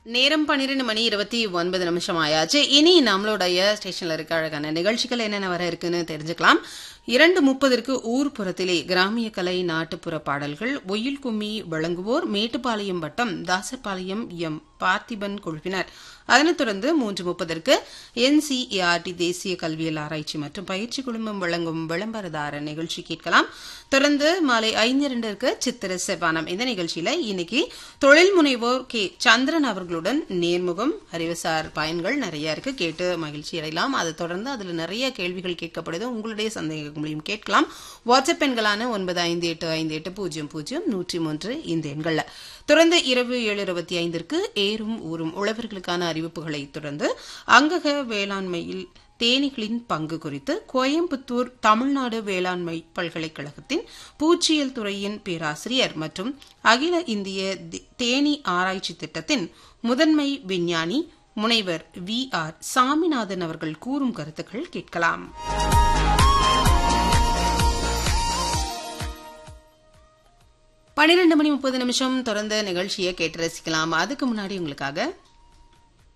நேரம் பன்னிரெண்டு மணி இருபத்தி ஒன்பது நிமிஷம் ஆயாச்சு இனி நம்மளுடைய ஸ்டேஷன்ல இருக்க அழகான நிகழ்ச்சிகள் என்னென்ன வர இருக்குன்னு தெரிஞ்சுக்கலாம் இரண்டு முப்பதற்கு ஊர்ப்புறத்திலே கிராமிய கலை நாட்டுப்புற பாடல்கள் ஒயில் கும்மி வழங்குவோர் மேட்டுப்பாளையம் வட்டம் தாசர்பாளையம் எம் பார்த்திபன் குழுவினர் அதனைத் தொடர்ந்து மூன்று முப்பதற்கு என்சிஏஆர்டி தேசிய கல்வியல் ஆராய்ச்சி மற்றும் பயிற்சி குழுமம் வழங்கும் விளம்பரதார நிகழ்ச்சி கேட்கலாம் தொடர்ந்து மாலை ஐந்து இரண்டிற்கு சித்திர செவ்வானம் இந்த நிகழ்ச்சியில இன்னைக்கு தொழில் முனைவோர் கே சந்திரன் அவர்களுடன் நேர்முகம் அறிவுசார் பயன்கள் நிறைய இருக்கு கேட்டு மகிழ்ச்சி அடையலாம் அதை தொடர்ந்து அதுல நிறைய கேள்விகள் கேட்கப்படுது உங்களுடைய சந்தேகங்களையும் கேட்கலாம் வாட்ஸ்அப் எண்களான ஒன்பது ஐந்து எட்டு ஐந்து எட்டு பூஜ்ஜியம் பூஜ்ஜியம் நூற்றி மூன்று இந்த எண்கள்ல தொடர்ந்து இரவு ஏழு இருபத்தி ஐந்திற்கு ஏறும் ஊறும் உழவர்களுக்கான அறிவிப்புகளை தொடர்ந்து அங்கக வேளாண்மையில் தேனீகளின் பங்கு குறித்து கோயம்புத்தூர் தமிழ்நாடு வேளாண்மை பல்கலைக்கழகத்தின் பூச்சியல் துறையின் பேராசிரியர் மற்றும் அகில இந்திய தி- தேனீ ஆராய்ச்சி திட்டத்தின் முதன்மை விஞ்ஞானி முனைவர் வி ஆர் சாமிநாதன் அவர்கள் கூறும் கருத்துக்கள் கேட்கலாம் பன்னிரண்டு மணி முப்பது நிமிஷம் தொடர்ந்து நிகழ்ச்சியை கேட்டு ரசிக்கலாம் அதுக்கு முன்னாடி உங்களுக்காக